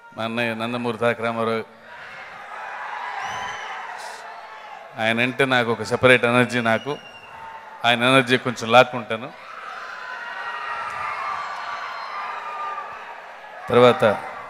మా అన్నయ్య నందమూరి తారక రామారావు ఆయన అంటే నాకు ఒక సెపరేట్ ఎనర్జీ నాకు ఆయన ఎనర్జీ కొంచెం లాక్కుంటాను తర్వాత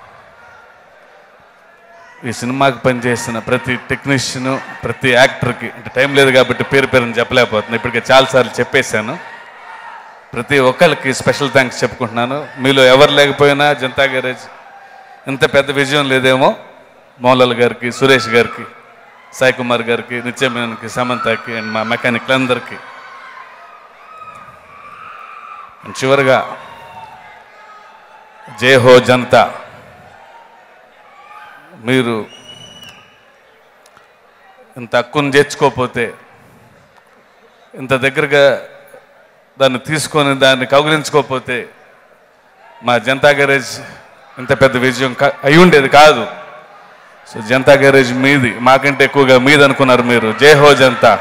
ఈ సినిమాకి పనిచేసిన ప్రతి టెక్నీషియన్ ప్రతి యాక్టర్కి అంటే టైం లేదు కాబట్టి పేరు పేరుని చెప్పలేకపోతున్నాను ఇప్పటికే చాలాసార్లు చెప్పేశాను ప్రతి ఒక్కరికి స్పెషల్ థ్యాంక్స్ చెప్పుకుంటున్నాను మీలో ఎవరు లేకపోయినా జనతా గ్యారేజ్ ఇంత పెద్ద విజయం లేదేమో మోహన్లాల్ గారికి సురేష్ గారికి సాయి కుమార్ గారికి నిత్యమేనకి సమంతకి అండ్ మా మెకానిక్లందరికీ అండ్ చివరిగా జై హో జనతా మీరు ఇంత హక్కును చేర్చుకోకపోతే ఇంత దగ్గరగా దాన్ని తీసుకొని దాన్ని కౌగిలించుకోకపోతే మా జనతా గ్యారేజ్ ఇంత పెద్ద విజయం కా- అయి ఉండేది కాదు సో జనతా గ్యారేజ్ మీది మాకంటే ఎక్కువగా మీది అనుకున్నారు మీరు జై హో జనతా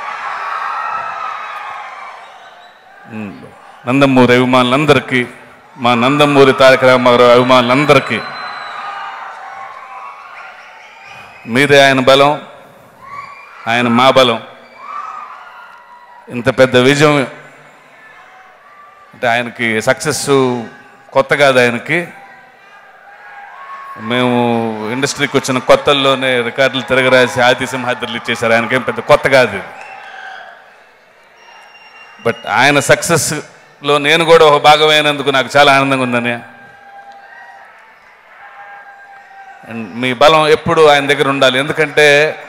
ఉమ్, నందమూరి అభిమానులందరికీ మా నందమూరి తారక రామారావు అభిమానులందరికీ మీరే ఆయన బలం ఆయన మా బలం ఇంత పెద్ద విజయం అంటే ఆయనకి సక్సెస్ కొత్త కాదు ఆయనకి మేము ఇండస్ట్రీకి వచ్చిన కొత్తల్లోనే రికార్డులు తిరగరాసి ఆది సింహాద్రులు ఇచ్చేశారు ఆయనకేం పెద్ద కొత్త కాదు ఇది బట్ ఆయన సక్సెస్లో నేను కూడా ఒక భాగమైనందుకు నాకు చాలా ఆనందంగా ఉందని అండ్ మీ బలం ఎప్పుడు ఆయన దగ్గర ఉండాలి ఎందుకంటే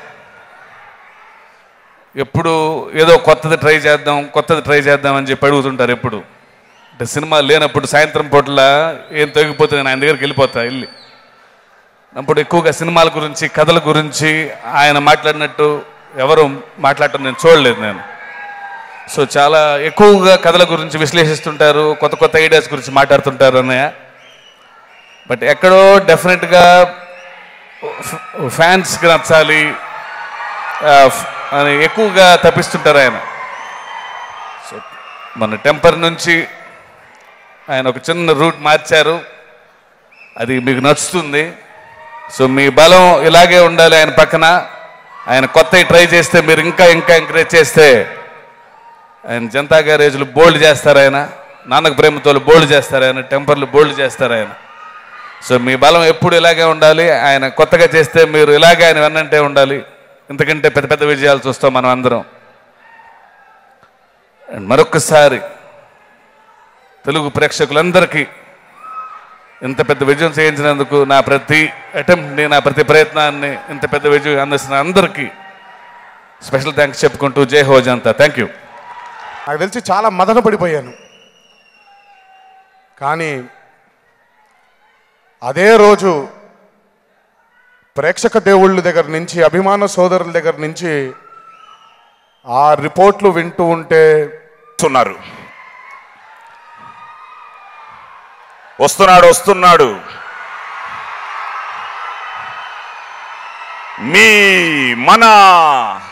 ఎప్పుడు ఏదో కొత్తది ట్రై చేద్దాం కొత్తది ట్రై చేద్దాం అని చెప్పి అడుగుతుంటారు ఎప్పుడు అంటే సినిమా లేనప్పుడు సాయంత్రం పూట్ల ఏం తొగిపోతే నేను ఆయన దగ్గరికి వెళ్ళిపోతా వెళ్ళి అప్పుడు ఎక్కువగా సినిమాల గురించి కథల గురించి ఆయన మాట్లాడినట్టు ఎవరు మాట్లాడటం నేను చూడలేదు నేను సో చాలా ఎక్కువగా కథల గురించి విశ్లేషిస్తుంటారు కొత్త కొత్త ఐడియాస్ గురించి మాట్లాడుతుంటారు అన్నయ్య బట్ ఎక్కడో డెఫినెట్గా ఫ్యాన్స్కి నచ్చాలి ఆ, ఫ్- అని ఎక్కువగా తప్పిస్తుంటారు ఆయన సో మన టెంపర్ నుంచి ఆయన ఒక చిన్న రూట్ మార్చారు అది మీకు నచ్చుతుంది సో మీ బలం ఇలాగే ఉండాలి ఆయన పక్కన ఆయన కొత్తవి ట్రై చేస్తే మీరు ఇంకా ఇంకా ఎంకరేజ్ చేస్తే ఆయన జనతా గ్యారేజ్లు బోల్డ్ చేస్తారు ఆయన నాన్నకు ప్రేమతో బోల్డ్ చేస్తారు ఆయన టెంపర్లు బోల్డ్ చేస్తారు ఆయన సో మీ బలం ఎప్పుడు ఇలాగే ఉండాలి ఆయన కొత్తగా చేస్తే మీరు ఇలాగే ఆయన వెన్నంటే ఉండాలి ఇంతకంటే పెద్ద పెద్ద విజయాలు చూస్తాం మనం అందరం అండ్ మరొకసారి తెలుగు ప్రేక్షకులందరికీ ఇంత పెద్ద విజయం చేయించినందుకు నా ప్రతి అటెంప్ట్ని నా ప్రతి ప్రయత్నాన్ని ఇంత పెద్ద విజయం అందిస్తున్న అందరికీ స్పెషల్ థ్యాంక్స్ చెప్పుకుంటూ జై హో జనతా థ్యాంక్ యూ నాకు తెలిసి చాలా మదన పడిపోయాను కానీ అదే రోజు ప్రేక్షక దేవుళ్ళ దగ్గర నుంచి అభిమాన సోదరుల దగ్గర నుంచి ఆ రిపోర్ట్లు వింటూ ఉంటే వస్తున్నారు వస్తున్నాడు వస్తున్నాడు మీ మన